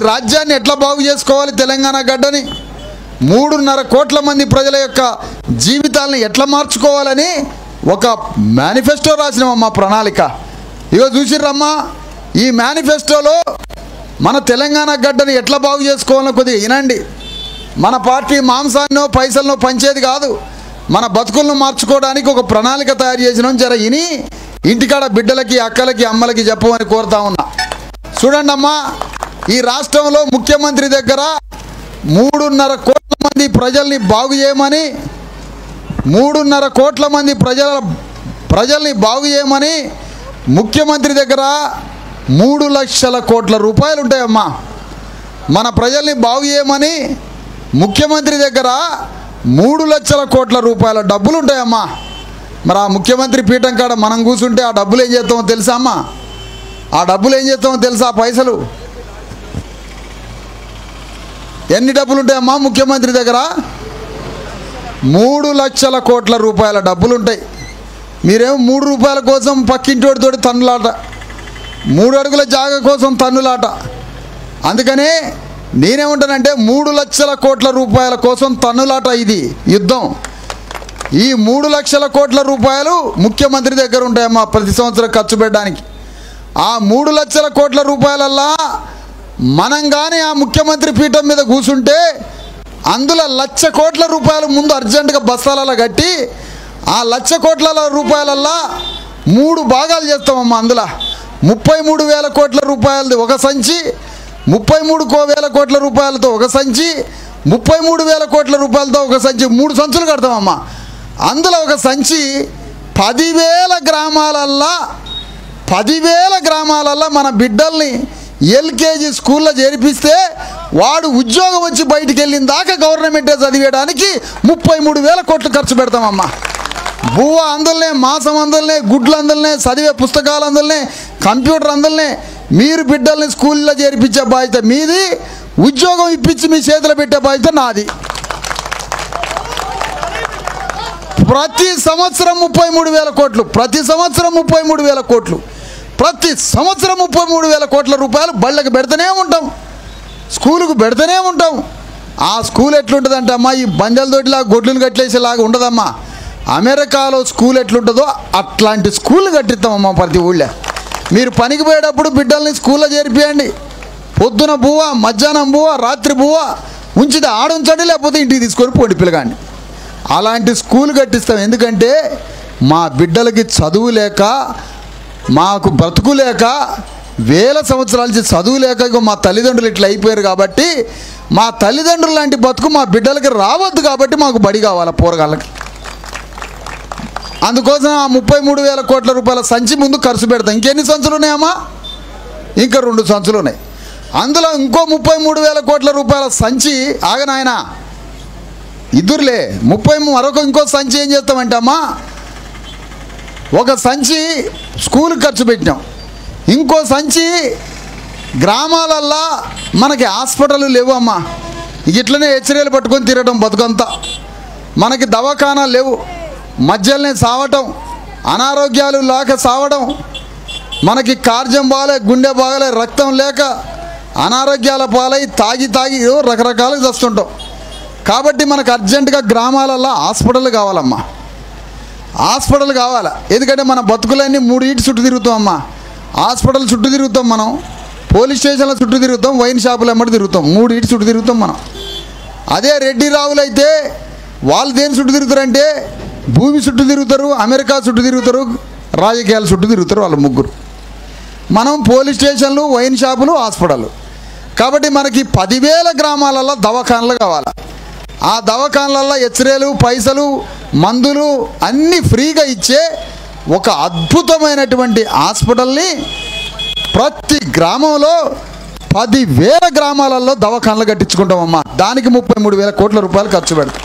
రాజ్యాన్ని ఎట్లా బాగు చేసుకోవాలి తెలంగాణ గడ్డని మూడున్నర కోట్ల మంది ప్రజల యొక్క జీవితాలను ఎట్లా మార్చుకోవాలని ఒక మేనిఫెస్టో రాసినామమ్మా ప్రణాళిక ఇగో చూసిర్రమ్మా ఈ మేనిఫెస్టోలో మన తెలంగాణ గడ్డని ఎట్లా బాగు చేసుకోవాలో కొద్దిగా వినండి మన పార్టీ మాంసాన్నో పైసలనో పంచేది కాదు మన బతుకులను మార్చుకోవడానికి ఒక ప్రణాళిక తయారు చేసినాం జర ఇని ఇంటికాడ బిడ్డలకి అక్కలకి అమ్మలకి చెప్పమని కోరుతా ఉన్నా చూడండి అమ్మా ఈ రాష్ట్రంలో ముఖ్యమంత్రి దగ్గర మూడున్నర కోట్ల మంది ప్రజల్ని బాగు చేయమని మూడున్నర కోట్ల మంది ప్రజల ప్రజల్ని బాగు చేయమని ముఖ్యమంత్రి దగ్గర మూడు లక్షల కోట్ల రూపాయలు ఉంటాయమ్మా మన ప్రజల్ని బాగు చేయమని ముఖ్యమంత్రి దగ్గర మూడు లక్షల కోట్ల రూపాయల డబ్బులు ఉంటాయమ్మా మరి ఆ ముఖ్యమంత్రి పీఠం కాడ మనం కూర్చుంటే ఆ డబ్బులు ఏం చేస్తామో తెలుసా అమ్మా ఆ డబ్బులు ఏం చేస్తామో తెలుసా ఆ పైసలు ఎన్ని డబ్బులు ఉంటాయమ్మా ముఖ్యమంత్రి దగ్గర మూడు లక్షల కోట్ల రూపాయల డబ్బులు ఉంటాయి మీరేమో మూడు రూపాయల కోసం పక్కింటోడితోటి తన్నులాట మూడు అడుగుల జాగ కోసం తన్నులాట అందుకనే నేనేమంటానంటే మూడు లక్షల కోట్ల రూపాయల కోసం తన్నులాట ఇది యుద్ధం ఈ మూడు లక్షల కోట్ల రూపాయలు ముఖ్యమంత్రి దగ్గర ఉంటాయమ్మా ప్రతి సంవత్సరం ఖర్చు పెట్టడానికి ఆ మూడు లక్షల కోట్ల రూపాయలల్లా మనం కానీ ఆ ముఖ్యమంత్రి పీఠం మీద కూర్చుంటే అందులో లక్ష కోట్ల రూపాయలు ముందు అర్జెంటుగా బస్తాలలో కట్టి ఆ లక్ష కోట్ల రూపాయలల్లా మూడు భాగాలు చేస్తామమ్మా అందులో ముప్పై మూడు వేల కోట్ల రూపాయలది ఒక సంచి ముప్పై మూడు కో వేల కోట్ల రూపాయలతో ఒక సంచి ముప్పై మూడు వేల కోట్ల రూపాయలతో ఒక సంచి మూడు సంచులు కడతామమ్మా అందులో ఒక సంచి పదివేల గ్రామాలల్లా పదివేల గ్రామాలల్లో మన బిడ్డల్ని ఎల్కేజీ స్కూల్లో చేర్పిస్తే వాడు ఉద్యోగం వచ్చి బయటికి వెళ్ళిన దాకా గవర్నమెంటే చదివేయడానికి ముప్పై మూడు వేల కోట్లు ఖర్చు పెడతామమ్మా బువ్వ అందులోనే మాసం అందులోనే గుడ్లు అందులోనే చదివే పుస్తకాలు అందులోనే కంప్యూటర్ అందులోనే మీరు బిడ్డల్ని స్కూల్లో చేర్పించే బాధ్యత మీది ఉద్యోగం ఇప్పించి మీ చేతిలో పెట్టే బాధ్యత నాది ప్రతి సంవత్సరం ముప్పై మూడు వేల కోట్లు ప్రతి సంవత్సరం ముప్పై మూడు వేల కోట్లు ప్రతి సంవత్సరం ముప్పై మూడు వేల కోట్ల రూపాయలు బళ్ళకి పెడుతూనే ఉంటాం స్కూలుకు పెడుతూనే ఉంటాం ఆ స్కూల్ ఎట్లుంటుందంటే అమ్మా ఈ బందెల తోటిలా గొడ్లను కట్టేసేలాగా ఉండదమ్మా అమెరికాలో స్కూల్ ఎట్లుంటుందో అట్లాంటి స్కూల్ కట్టిస్తామమ్మా ప్రతి ఊళ్ళో మీరు పనికి పోయేటప్పుడు బిడ్డల్ని స్కూల్లో చేర్పియండి పొద్దున బువ్వ మధ్యాహ్నం బువ్వ రాత్రి బువ్వ ఉంచితే ఆడుంచండి లేకపోతే ఇంటికి తీసుకొని పోండి పిల్లగాడిని అలాంటి స్కూల్ కట్టిస్తాం ఎందుకంటే మా బిడ్డలకి చదువు లేక మాకు బ్రతుకు లేక వేల సంవత్సరాల నుంచి చదువు లేక ఇగో మా తల్లిదండ్రులు ఇట్లా అయిపోయారు కాబట్టి మా తల్లిదండ్రులు లాంటి బతుకు మా బిడ్డలకి రావద్దు కాబట్టి మాకు బడి కావాలి పోరగాళ్ళకి అందుకోసం ఆ ముప్పై మూడు వేల కోట్ల రూపాయల సంచి ముందు ఖర్చు పెడతాం ఇంకెన్ని సంచులు ఉన్నాయమ్మా ఇంకా రెండు సంచులు ఉన్నాయి అందులో ఇంకో ముప్పై మూడు వేల కోట్ల రూపాయల సంచి ఆగనాయనా ఇద్దరులే ముప్పై మరొక ఇంకో సంచి ఏం చేస్తామంటే అమ్మా ఒక సంచి స్కూల్ ఖర్చు పెట్టినాం ఇంకో సంచి గ్రామాలల్లా మనకి హాస్పిటల్ లేవు అమ్మా ఇట్లనే హెచ్చరికలు పట్టుకొని తిరగడం బతుకంతా మనకి దవాఖానాలు లేవు మధ్యలోనే సావటం అనారోగ్యాలు లేక సావడం మనకి కార్జం బాగాలే గుండె బాగాలే రక్తం లేక అనారోగ్యాల పాలై తాగి తాగి ఏవో రకరకాలుగా చస్తుంటాం కాబట్టి మనకు అర్జెంటుగా గ్రామాలల్లో హాస్పిటల్ కావాలమ్మా హాస్పిటల్ కావాలా ఎందుకంటే మన బతుకులన్నీ మూడు ఇటు చుట్టూ తిరుగుతాం అమ్మా హాస్పిటల్ చుట్టూ తిరుగుతాం మనం పోలీస్ స్టేషన్ల చుట్టూ తిరుగుతాం వైన్ షాపుల ఎమ్మటి తిరుగుతాం మూడు ఇటు చుట్టూ తిరుగుతాం మనం అదే రెడ్డి రావులు అయితే వాళ్ళు దేని చుట్టూ తిరుగుతారంటే భూమి చుట్టూ తిరుగుతారు అమెరికా చుట్టూ తిరుగుతారు రాజకీయాల చుట్టూ తిరుగుతారు వాళ్ళ ముగ్గురు మనం పోలీస్ స్టేషన్లు వైన్ షాపులు హాస్పిటల్ కాబట్టి మనకి పదివేల గ్రామాలలో దవాఖానలు కావాలి ఆ దవాఖానలలో ఎక్స్రేలు పైసలు మందులు అన్నీ ఫ్రీగా ఇచ్చే ఒక అద్భుతమైనటువంటి హాస్పిటల్ని ప్రతి గ్రామంలో పదివేల గ్రామాలలో దవాఖానలు కట్టించుకుంటామమ్మా దానికి ముప్పై మూడు వేల కోట్ల రూపాయలు ఖర్చు పెడతాం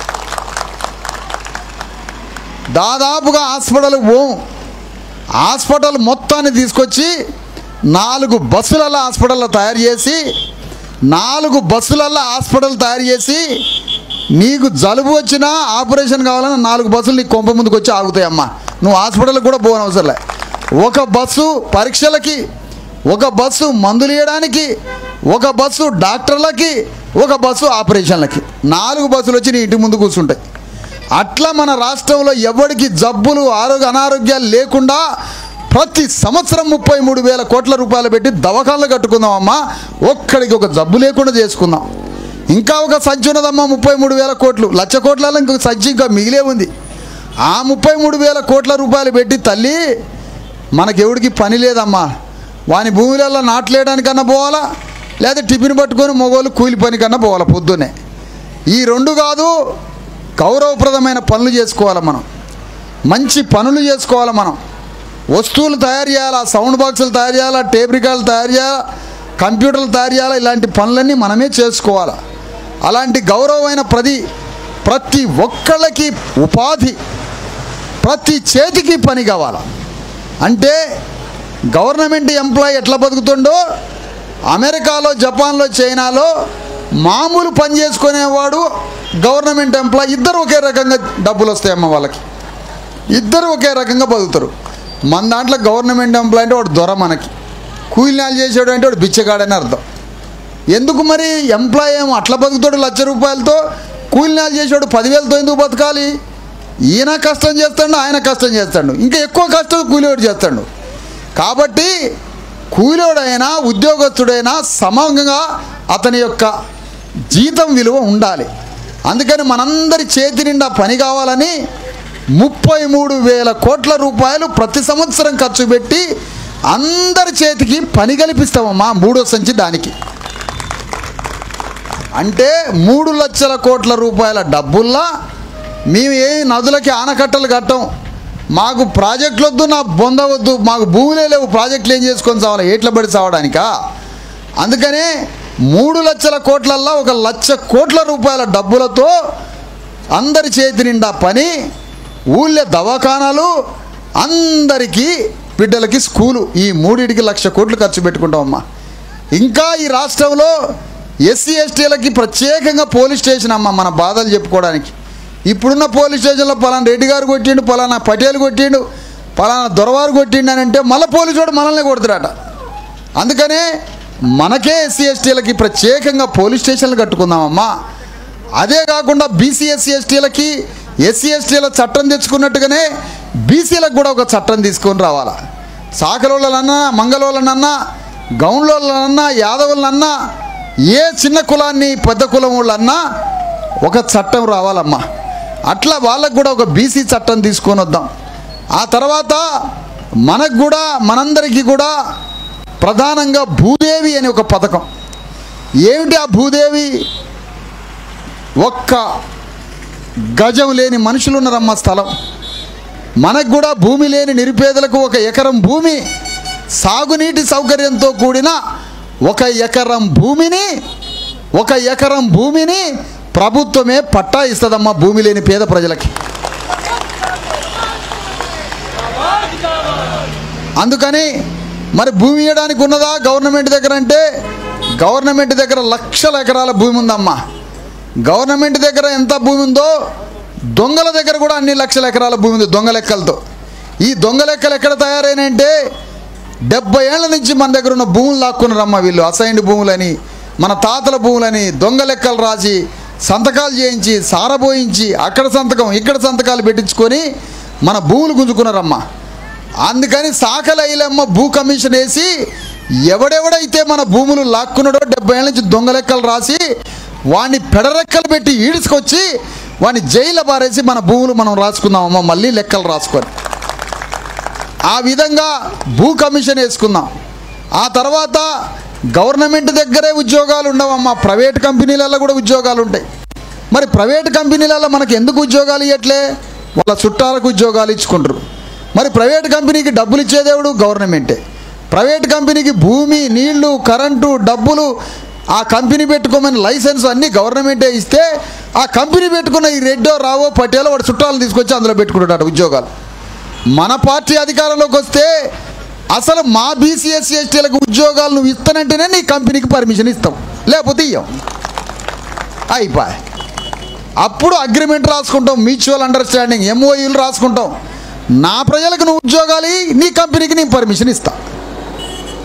దాదాపుగా హాస్పిటల్ పోం హాస్పిటల్ మొత్తాన్ని తీసుకొచ్చి నాలుగు బస్సులలో హాస్పిటల్లో తయారు చేసి నాలుగు బస్సులలో హాస్పిటల్ తయారు చేసి నీకు జలుబు వచ్చినా ఆపరేషన్ కావాలన్నా నాలుగు బస్సులు నీకు కొంప ముందుకు వచ్చి ఆగుతాయమ్మా నువ్వు హాస్పిటల్కి కూడా పోనవసరంలే ఒక బస్సు పరీక్షలకి ఒక బస్సు మందులు ఇవ్వడానికి ఒక బస్సు డాక్టర్లకి ఒక బస్సు ఆపరేషన్లకి నాలుగు బస్సులు వచ్చి నీ ఇంటి ముందు కూర్చుంటాయి అట్లా మన రాష్ట్రంలో ఎవరికి జబ్బులు ఆరోగ్య అనారోగ్యాలు లేకుండా ప్రతి సంవత్సరం ముప్పై మూడు వేల కోట్ల రూపాయలు పెట్టి దవాఖానలు కట్టుకుందామమ్మా ఒక్కడికి ఒక జబ్బు లేకుండా చేసుకుందాం ఇంకా ఒక సంచి ఉన్నదమ్మా ముప్పై మూడు వేల కోట్లు లక్ష కోట్లలో ఇంకొక సంచి ఇంకా మిగిలే ఉంది ఆ ముప్పై మూడు వేల కోట్ల రూపాయలు పెట్టి తల్లి మనకెవడికి పని లేదమ్మా వాని భూమిలలో నాట్లేయడానికన్నా పోవాలా లేదా టిఫిన్ పట్టుకొని మగవాళ్ళు కూలి పని కన్నా పోవాలా పొద్దున్నే ఈ రెండు కాదు గౌరవప్రదమైన పనులు చేసుకోవాలి మనం మంచి పనులు చేసుకోవాలి మనం వస్తువులు తయారు చేయాలా సౌండ్ బాక్సులు తయారు చేయాలా టేప్ రికార్డులు తయారు చేయాలా కంప్యూటర్లు తయారు చేయాలా ఇలాంటి పనులన్నీ మనమే చేసుకోవాలి అలాంటి గౌరవమైన ప్రతి ప్రతి ఒక్కళ్ళకి ఉపాధి ప్రతి చేతికి పని కావాలి అంటే గవర్నమెంట్ ఎంప్లాయీ ఎట్లా బతుకుతుండో అమెరికాలో జపాన్లో చైనాలో మామూలు పని చేసుకునేవాడు గవర్నమెంట్ ఎంప్లాయీ ఇద్దరు ఒకే రకంగా డబ్బులు వస్తాయమ్మ వాళ్ళకి ఇద్దరు ఒకే రకంగా బతుకుతారు మన దాంట్లో గవర్నమెంట్ ఎంప్లాయీ అంటే వాడు దొర మనకి కూలినాలు చేసాడు అంటే వాడు బిచ్చగాడని అర్థం ఎందుకు మరి ఎంప్లాయ్ ఏమో అట్లా బతుకుతాడు లక్ష రూపాయలతో కూలినాలు చేసాడు పదివేలతో ఎందుకు బతకాలి ఈయన కష్టం చేస్తాడు ఆయన కష్టం చేస్తాడు ఇంకా ఎక్కువ కష్టం కూలివాడు చేస్తాడు కాబట్టి కూలివాడైనా ఉద్యోగస్తుడైనా సమంగా అతని యొక్క జీతం విలువ ఉండాలి అందుకని మనందరి చేతి నిండా పని కావాలని ముప్పై మూడు వేల కోట్ల రూపాయలు ప్రతి సంవత్సరం ఖర్చు పెట్టి అందరి చేతికి పని కల్పిస్తామమ్మా మూడో సంచి దానికి అంటే మూడు లక్షల కోట్ల రూపాయల డబ్బుల్లా మేము ఏ నదులకి ఆనకట్టలు కట్టం మాకు ప్రాజెక్టులు వద్దు నా బొంద వద్దు మాకు భూములే లేవు ప్రాజెక్టులు ఏం చేసుకొని చావాలి ఏట్ల పడి చావడానికా అందుకనే మూడు లక్షల కోట్లల్లో ఒక లక్ష కోట్ల రూపాయల డబ్బులతో అందరి చేతి నిండా పని ఊళ్ళో దవాఖానాలు అందరికీ బిడ్డలకి స్కూలు ఈ మూడింటికి లక్ష కోట్లు ఖర్చు పెట్టుకుంటామమ్మా ఇంకా ఈ రాష్ట్రంలో ఎస్సీ ఎస్టీలకి ప్రత్యేకంగా పోలీస్ స్టేషన్ అమ్మ మన బాధలు చెప్పుకోవడానికి ఇప్పుడున్న పోలీస్ స్టేషన్లో పలానా రెడ్డి గారు కొట్టిండు పలానా పటేల్ కొట్టిండు పలానా దొరవారు కొట్టిండు అని అంటే మళ్ళీ పోలీసు వాడు మనల్ని కొడుతురాట అందుకనే మనకే ఎస్సీ ఎస్టీలకి ప్రత్యేకంగా పోలీస్ స్టేషన్లు కట్టుకుందామమ్మా అదే కాకుండా బీసీ ఎస్సీ ఎస్టీలకి ఎస్సీ ఎస్టీల చట్టం తెచ్చుకున్నట్టుగానే బీసీలకు కూడా ఒక చట్టం తీసుకొని రావాలా సాకలోళ్ళనన్నా మంగళోళ్ళనన్నా గౌన్లోళ్ళనన్నా యాదవులనన్నా ఏ చిన్న కులాన్ని పెద్ద కులం వాళ్ళన్నా ఒక చట్టం రావాలమ్మా అట్లా వాళ్ళకు కూడా ఒక బీసీ చట్టం తీసుకొని వద్దాం ఆ తర్వాత మనకు కూడా మనందరికీ కూడా ప్రధానంగా భూదేవి అనే ఒక పథకం ఏమిటి ఆ భూదేవి ఒక్క గజం లేని మనుషులు ఉన్నారమ్మ స్థలం మనకు కూడా భూమి లేని నిరుపేదలకు ఒక ఎకరం భూమి సాగునీటి సౌకర్యంతో కూడిన ఒక ఎకరం భూమిని ఒక ఎకరం భూమిని ప్రభుత్వమే పట్టా ఇస్తుందమ్మా భూమి లేని పేద ప్రజలకి అందుకని మరి భూమి ఇవ్వడానికి ఉన్నదా గవర్నమెంట్ దగ్గర అంటే గవర్నమెంట్ దగ్గర లక్షల ఎకరాల భూమి ఉందమ్మా గవర్నమెంట్ దగ్గర ఎంత భూమి ఉందో దొంగల దగ్గర కూడా అన్ని లక్షల ఎకరాల భూమి ఉంది దొంగ లెక్కలతో ఈ దొంగ లెక్కలు ఎక్కడ తయారైనాయంటే డెబ్బై ఏళ్ళ నుంచి మన దగ్గర ఉన్న భూములు లాక్కున్నారమ్మా వీళ్ళు అసైన్డ్ భూములని మన తాతల భూములని దొంగ లెక్కలు రాసి సంతకాలు చేయించి సారబోయించి అక్కడ సంతకం ఇక్కడ సంతకాలు పెట్టించుకొని మన భూములు గుంజుకున్నారమ్మా అందుకని సాకలైలమ్మ భూ కమిషన్ వేసి ఎవడెవడైతే మన భూములు లాక్కున్నాడో డెబ్బై ఏళ్ళ నుంచి దొంగ లెక్కలు రాసి వాడిని పెడరెక్కలు పెట్టి ఈడ్చుకొచ్చి వాడిని జైలు పారేసి మన భూములు మనం రాసుకుందామమ్మ మళ్ళీ లెక్కలు రాసుకొని ఆ విధంగా భూ కమిషన్ వేసుకుందాం ఆ తర్వాత గవర్నమెంట్ దగ్గరే ఉద్యోగాలు ఉండవమ్మా ప్రైవేట్ కంపెనీలలో కూడా ఉద్యోగాలు ఉంటాయి మరి ప్రైవేట్ కంపెనీలలో మనకు ఎందుకు ఉద్యోగాలు ఇవ్వట్లే వాళ్ళ చుట్టాలకు ఉద్యోగాలు ఇచ్చుకుంటారు మరి ప్రైవేట్ కంపెనీకి డబ్బులు ఇచ్చేదేవుడు గవర్నమెంటే ప్రైవేట్ కంపెనీకి భూమి నీళ్లు కరెంటు డబ్బులు ఆ కంపెనీ పెట్టుకోమని లైసెన్స్ అన్నీ గవర్నమెంటే ఇస్తే ఆ కంపెనీ పెట్టుకున్న ఈ రెడ్డో రావో పటేలో వాడు చుట్టాలు తీసుకొచ్చి అందులో పెట్టుకుంటాడు ఉద్యోగాలు మన పార్టీ అధికారంలోకి వస్తే అసలు మా బీసీఎస్సీ ఎస్టీలకు ఉద్యోగాలు నువ్వు ఇస్తానంటేనే నీ కంపెనీకి పర్మిషన్ ఇస్తాం లేకపోతే ఇయ్యం అయిపోయి అప్పుడు అగ్రిమెంట్ రాసుకుంటాం మ్యూచువల్ అండర్స్టాండింగ్ ఎంఓయూలు రాసుకుంటాం నా ప్రజలకు నువ్వు ఉద్యోగాలు ఇయ్యి, నీ కంపెనీకి నేను పర్మిషన్ ఇస్తా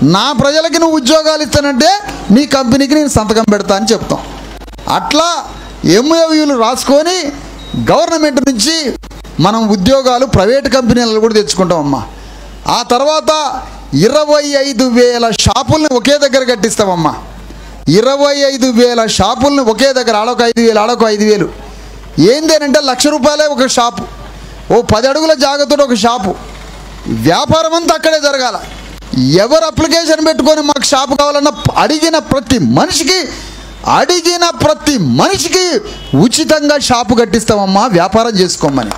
నా ప్రజలకి నువ్వు ఉద్యోగాలు ఇస్తానంటే నీ కంపెనీకి నేను సంతకం పెడతా అని చెప్తాం అట్లా ఎంఓయూలు రాసుకొని గవర్నమెంట్ నుంచి మనం ఉద్యోగాలు ప్రైవేట్ కంపెనీలలో కూడా తెచ్చుకుంటాం అమ్మా ఆ తర్వాత ఇరవై ఐదు వేల షాపుల్ని ఒకే దగ్గర కట్టిస్తామమ్మా ఇరవై ఐదు వేల షాపుల్ని ఒకే దగ్గర ఆడొక ఐదు వేలు ఆడొక ఐదు వేలు ఏందేనంటే లక్ష రూపాయలే ఒక షాపు ఓ పది అడుగుల జాగ్రత్తతో ఒక షాపు వ్యాపారం అంతా అక్కడే జరగాల ఎవరు అప్లికేషన్ పెట్టుకొని మాకు షాపు కావాలన్నా అడిగిన ప్రతి మనిషికి అడిగిన ప్రతి మనిషికి ఉచితంగా షాపు కట్టిస్తామమ్మా వ్యాపారం చేసుకోమని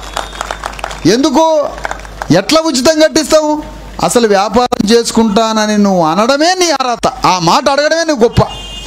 ఎందుకు ఎట్లా ఉచితం కట్టిస్తావు అసలు వ్యాపారం చేసుకుంటానని నువ్వు అనడమే నీ అర్హత ఆ మాట అడగడమే నువ్వు గొప్ప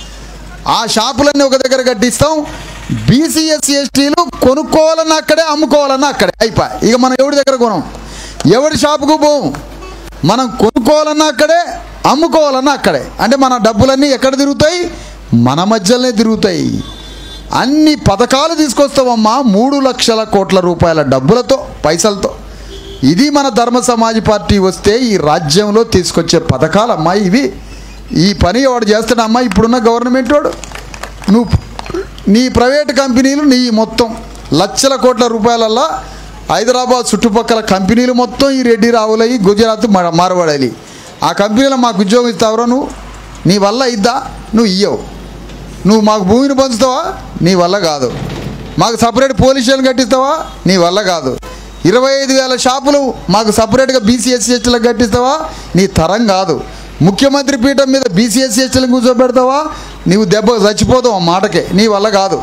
ఆ షాపులన్నీ ఒక దగ్గర కట్టిస్తాం బీసీఎస్సీ ఎస్టీలు కొనుక్కోవాలన్నా అక్కడే అమ్ముకోవాలన్నా అక్కడే అయిపోయి ఇక మనం ఎవరి దగ్గర కొనం ఎవరి షాపుకు పోము మనం కొనుక్కోవాలన్నా అక్కడే అమ్ముకోవాలన్నా అక్కడే అంటే మన డబ్బులన్నీ ఎక్కడ తిరుగుతాయి మన మధ్యలోనే తిరుగుతాయి అన్ని పథకాలు తీసుకొస్తామమ్మా మూడు లక్షల కోట్ల రూపాయల డబ్బులతో పైసలతో ఇది మన ధర్మ సమాజ్ పార్టీ వస్తే ఈ రాజ్యంలో తీసుకొచ్చే పథకాలమ్మా ఇవి ఈ పని వాడు చేస్తాడమ్మా ఇప్పుడున్న గవర్నమెంట్ వాడు నువ్వు నీ ప్రైవేట్ కంపెనీలు నీ మొత్తం లక్షల కోట్ల రూపాయలల్లా హైదరాబాద్ చుట్టుపక్కల కంపెనీలు మొత్తం ఈ రెడ్డి రావులయ్యి గుజరాత్ మ- మార్వాడాలి ఆ కంపెనీలో మాకు ఉద్యోగం ఇస్తావురా నువ్వు నీ వల్ల ఇద్దా నువ్వు ఇయ్యవు నువ్వు మాకు భూమిని పంచుతావా నీ వల్ల కాదు మాకు సపరేట్ పోలీస్ స్టేషన్ కట్టిస్తావా నీ వల్ల కాదు ఇరవై ఐదు వేల షాపులు మాకు సపరేట్గా బీసీఎస్సీ ఎస్టీలకు కట్టిస్తావా నీ తరం కాదు ముఖ్యమంత్రి పీఠం మీద బీసీఎస్సీ ఎస్టీలకు కూర్చోబెడతావా నీవు దెబ్బ చచ్చిపోతావు ఆ మాటకే నీ వల్ల కాదు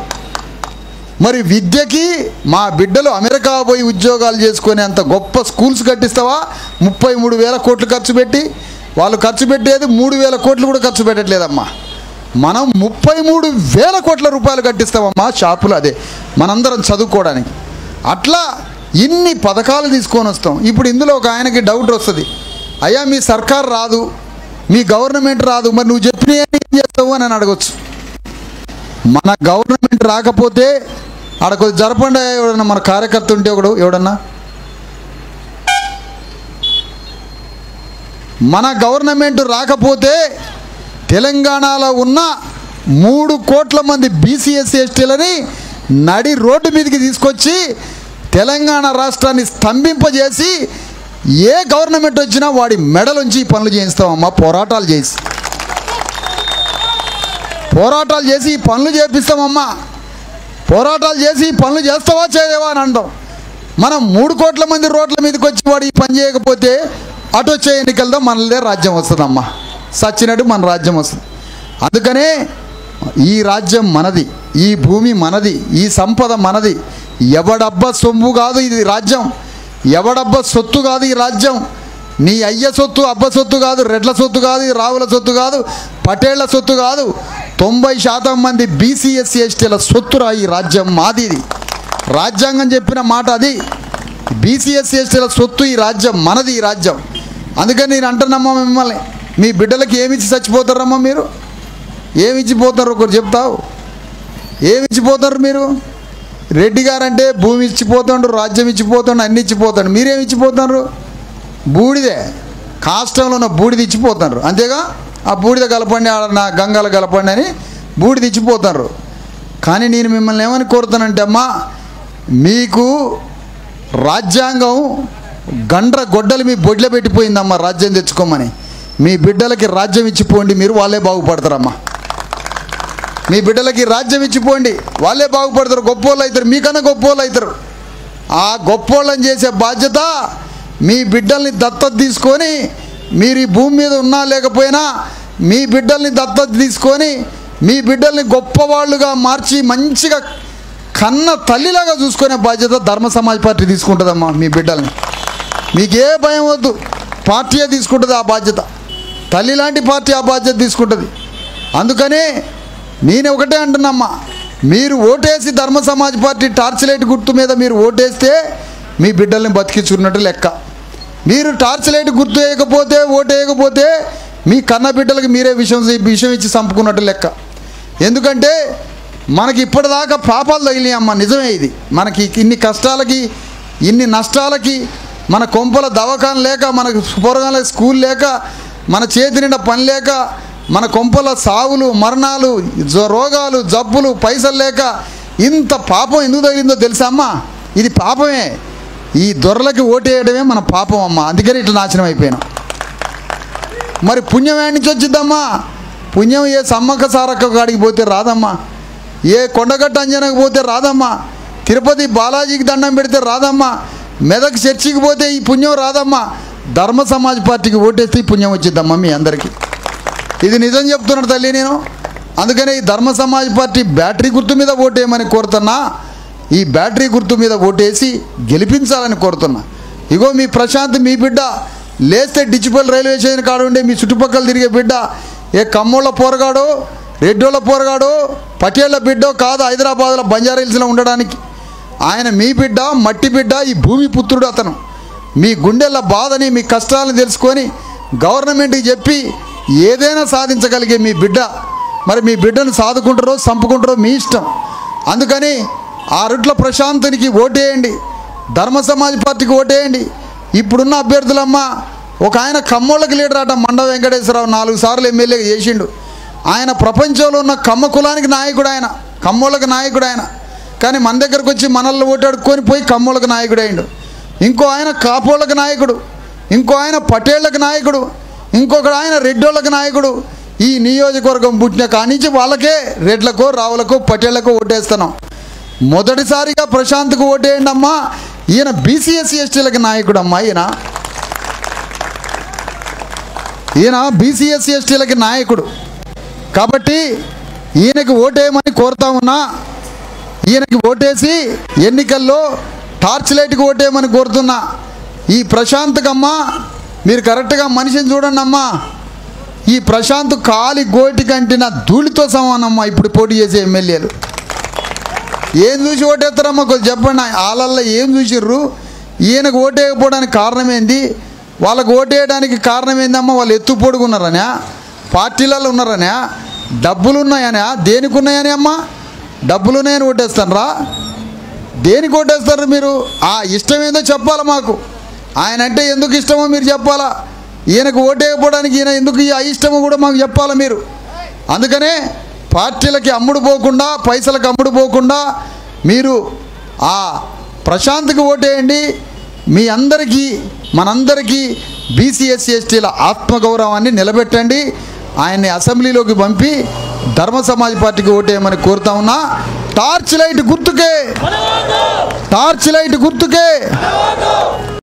మరి విద్యకి మా బిడ్డలు అమెరికా పోయి ఉద్యోగాలు చేసుకునేంత గొప్ప స్కూల్స్ కట్టిస్తావా ముప్పై మూడు వేల కోట్లు ఖర్చు పెట్టి వాళ్ళు ఖర్చు పెట్టేది మూడు వేల కోట్లు కూడా ఖర్చు పెట్టట్లేదమ్మా మనం ముప్పై మూడు వేల కోట్ల రూపాయలు కట్టిస్తామమ్మా షాపులు అదే మనందరం చదువుకోవడానికి అట్లా ఇన్ని పథకాలు తీసుకొని వస్తాం ఇప్పుడు ఇందులో ఒక ఆయనకి డౌట్ వస్తుంది అయ్యా మీ సర్కార్ రాదు మీ గవర్నమెంట్ రాదు మరి నువ్వు చెప్పిన ఏం చేస్తావు అని అని అడగొచ్చు మన గవర్నమెంట్ రాకపోతే ఆడ కొద్ది జరపండి ఎవడన్నా మన కార్యకర్త ఉంటే ఒకడు ఎవడన్నా మన గవర్నమెంట్ రాకపోతే తెలంగాణలో ఉన్న మూడు కోట్ల మంది బీసీఎస్సీ ఎస్టీలని నడి రోడ్డు మీదకి తీసుకొచ్చి తెలంగాణ రాష్ట్రాన్ని స్తంభింపజేసి ఏ గవర్నమెంట్ వచ్చినా వాడి మెడలుంచి ఈ పనులు చేయిస్తామమ్మా పోరాటాలు చేసి పోరాటాలు చేసి ఈ పనులు చేపిస్తామమ్మా పోరాటాలు చేసి ఈ పనులు చేస్తావా చేయవా అని అంటాం మనం మూడు కోట్ల మంది రోడ్ల మీదకి వచ్చి వాడు ఈ పని చేయకపోతే అటు వచ్చే ఎన్నికలతో మనదే రాజ్యం వస్తుందమ్మా సచ్చినట్టు మన రాజ్యం వస్తుంది అందుకనే ఈ రాజ్యం మనది ఈ భూమి మనది ఈ సంపద మనది ఎవడబ్బ సొమ్ము కాదు ఇది రాజ్యం ఎవడబ్బ సొత్తు కాదు ఈ రాజ్యం నీ అయ్య సొత్తు అబ్బ సొత్తు కాదు రెడ్ల సొత్తు కాదు ఈ రావుల సొత్తు కాదు పటేళ్ల సొత్తు కాదు తొంభై శాతం మంది బీసీఎస్సీ ఎస్టీల సొత్తురా ఈ రాజ్యం మాది ఇది రాజ్యాంగం చెప్పిన మాట అది బీసీఎస్సీ ఎస్టీల సొత్తు ఈ రాజ్యం మనది ఈ రాజ్యం అందుకని నేను అంటున్నామ్మా మిమ్మల్ని మీ బిడ్డలకి ఏమిచ్చి చచ్చిపోతారమ్మా మీరు ఏమి ఇచ్చిపోతారు ఒకరు చెప్తావు ఏమి ఇచ్చిపోతారు మీరు రెడ్డి గారంటే భూమి ఇచ్చిపోతాడు రాజ్యం ఇచ్చిపోతాడు అన్ని ఇచ్చిపోతాడు మీరేమి ఇచ్చిపోతున్నారు బూడిదే కాష్టంలో ఉన్న బూడిద ఇచ్చిపోతున్నారు అంతేగా ఆ బూడిద కలపండి ఆడ నా గంగల కలపండి అని బూడిద ఇచ్చిపోతున్నారు కానీ నేను మిమ్మల్ని ఏమని కోరుతానంటే అమ్మా మీకు రాజ్యాంగం గండ్ర గొడ్డలు మీ బొడ్లో పెట్టిపోయిందమ్మా రాజ్యం తెచ్చుకోమని మీ బిడ్డలకి రాజ్యం ఇచ్చిపోండి మీరు వాళ్ళే బాగుపడతారమ్మా మీ బిడ్డలకి రాజ్యం ఇచ్చిపోండి వాళ్ళే బాగుపడతారు గొప్పోళ్ళు అవుతారు మీకన్నా గొప్పోళ్ళు అవుతారు ఆ గొప్పోళ్ళని చేసే బాధ్యత మీ బిడ్డల్ని దత్తత తీసుకొని మీరు ఈ భూమి మీద ఉన్నా లేకపోయినా మీ బిడ్డల్ని దత్తత తీసుకొని మీ బిడ్డల్ని గొప్పవాళ్ళుగా మార్చి మంచిగా కన్న తల్లిలాగా చూసుకునే బాధ్యత ధర్మ సమాజ్ పార్టీ తీసుకుంటుందమ్మా మీ బిడ్డల్ని మీకు ఏ భయం వద్దు పార్టీయే తీసుకుంటుంది ఆ బాధ్యత తల్లి లాంటి పార్టీ ఆ బాధ్యత తీసుకుంటుంది అందుకనే నేను ఒకటే అంటున్నమ్మా మీరు ఓటేసి ధర్మ సమాజ్ పార్టీ టార్చ్ లైట్ గుర్తు మీద మీరు ఓటేస్తే మీ బిడ్డల్ని బతికించుకున్నట్టు లెక్క మీరు టార్చ్ లైట్ గుర్తు వేయకపోతే ఓటు వేయకపోతే మీ కన్న బిడ్డలకి మీరే విషయం విషయం ఇచ్చి చంపుకున్నట్టు లెక్క ఎందుకంటే మనకి ఇప్పటిదాకా పాపాలు తగిలినాయి అమ్మ నిజమే ఇది మనకి ఇన్ని కష్టాలకి ఇన్ని నష్టాలకి మన కొంపల దవాఖాన లేక మనకు పూర్వకాల స్కూల్ లేక మన చేతి నిండా పని లేక మన కొంపల సావులు మరణాలు జ- రోగాలు జబ్బులు పైసలు లేక ఇంత పాపం ఎందుకు తగిలిందో తెలుసా అమ్మా ఇది పాపమే ఈ దొరలకి ఓటేయడమే మన పాపం అమ్మ అందుకని ఇట్లా నాశనం అయిపోయినాం మరి పుణ్యం ఏడి నుంచి వచ్చిద్దమ్మా పుణ్యం ఏ సమ్మక్క సారక్క కాడికి పోతే రాదమ్మా ఏ కొండగట్ట అంజనకు పోతే రాదమ్మా తిరుపతి బాలాజీకి దండం పెడితే రాదమ్మా మెదక్ చర్చికి పోతే ఈ పుణ్యం రాదమ్మా ధర్మ సమాజ్ పార్టీకి ఓటేస్తే ఈ పుణ్యం వచ్చిద్దమ్మా మీ అందరికీ ఇది నిజం చెప్తున్నాడు తల్లి నేను అందుకనే ఈ ధర్మ సమాజ్ పార్టీ బ్యాటరీ గుర్తు మీద ఓటేయమని కోరుతున్నా ఈ బ్యాటరీ గుర్తు మీద ఓటేసి గెలిపించాలని కోరుతున్నా ఇగో మీ ప్రశాంత్ మీ బిడ్డ లేస్తే డిజిపల్ రైల్వే స్టేషన్ కాడ ఉండే మీ చుట్టుపక్కల తిరిగే బిడ్డ ఏ కమ్మోళ్ళ పోరగాడో రెడ్డోళ్ళ పోరగాడో పటేళ్ల బిడ్డో కాదు హైదరాబాద్లో బంజారా హిల్స్లో ఉండడానికి ఆయన మీ బిడ్డ మట్టి బిడ్డ ఈ భూమి పుత్రుడు అతను మీ గుండెల బాధని మీ కష్టాలను తెలుసుకొని గవర్నమెంట్కి చెప్పి ఏదైనా సాధించగలిగే మీ బిడ్డ మరి మీ బిడ్డను సాదుకుంటారో చంపుకుంటారో మీ ఇష్టం అందుకని ఆ రుట్ల ప్రశాంతునికి ఓటేయండి ధర్మ సమాజ్ పార్టీకి ఓటేయండి ఇప్పుడున్న అభ్యర్థులమ్మ ఒక ఆయన కమ్మోళ్ళకి లీడర్ అట మండ వెంకటేశ్వరరావు నాలుగు సార్లు ఎమ్మెల్యేగా చేసిండు ఆయన ప్రపంచంలో ఉన్న కమ్మ కులానికి నాయకుడు ఆయన కమ్మోళ్ళకి నాయకుడు ఆయన కానీ మన దగ్గరకు వచ్చి మనల్ని ఓటాడుకొని పోయి కమ్మోళ్ళకి నాయకుడు అయిండు ఇంకో ఆయన కాపోళ్ళకి నాయకుడు ఇంకో ఆయన పటేళ్ళకి నాయకుడు ఇంకొకడు ఆయన రెడ్డోళ్ళకి నాయకుడు ఈ నియోజకవర్గం పుట్టిన కానించి వాళ్ళకే రెడ్లకో రావులకో పటేళ్లకో ఓటేస్తున్నాం మొదటిసారిగా ప్రశాంత్కు ఓటేయండి అమ్మా ఈయన బీసీఎస్సీ ఎస్టీలకి నాయకుడు అమ్మా ఈయన ఈయన బీసీఎస్సీ ఎస్టీలకి నాయకుడు కాబట్టి ఈయనకి ఓటేయమని కోరుతా ఉన్నా ఈయనకి ఓటేసి ఎన్నికల్లో టార్చ్ లైట్కి ఓటేయమని కోరుతున్నా ఈ ప్రశాంత్కమ్మ మీరు కరెక్ట్గా మనిషిని చూడండి అమ్మా ఈ ప్రశాంత్ కాలి గోటి కంటిన ధూళితో సమానమ్మా ఇప్పుడు పోటీ చేసే ఎమ్మెల్యేలు ఏం చూసి ఓటేస్తారమ్మా కొంచెం చెప్పండి వాళ్ళల్లో ఏం చూసిర్రు ఈయనకు ఓటేయకపోవడానికి కారణం ఏంది వాళ్ళకు ఓటేయడానికి కారణం ఏందమ్మా వాళ్ళు ఎత్తు పొడుగున్నారనా పార్టీలలో ఉన్నారనా డబ్బులు ఉన్నాయనా దేనికి ఉన్నాయని అమ్మా డబ్బులు ఉన్నాయని ఓటేస్తానరా దేనికి ఓటేస్తారు మీరు ఆ ఇష్టం ఏందో చెప్పాలా మాకు ఆయన అంటే ఎందుకు ఇష్టమో మీరు చెప్పాలా ఈయనకు ఓటేయకపోవడానికి ఈయన ఎందుకు ఈ అయిష్టమో కూడా మాకు చెప్పాలా మీరు అందుకనే పార్టీలకి అమ్ముడు పోకుండా పైసలకు అమ్ముడు పోకుండా మీరు ఆ ప్రశాంత్కి ఓటేయండి మీ అందరికీ మనందరికీ బీసీఎస్సీ ఎస్టీల ఆత్మగౌరవాన్ని నిలబెట్టండి ఆయన్ని అసెంబ్లీలోకి పంపి ధర్మ సమాజ్ పార్టీకి ఓటేయమని కోరుతా ఉన్నా టార్చ్ లైట్ గుర్తుకే టార్చ్ లైట్ గుర్తుకే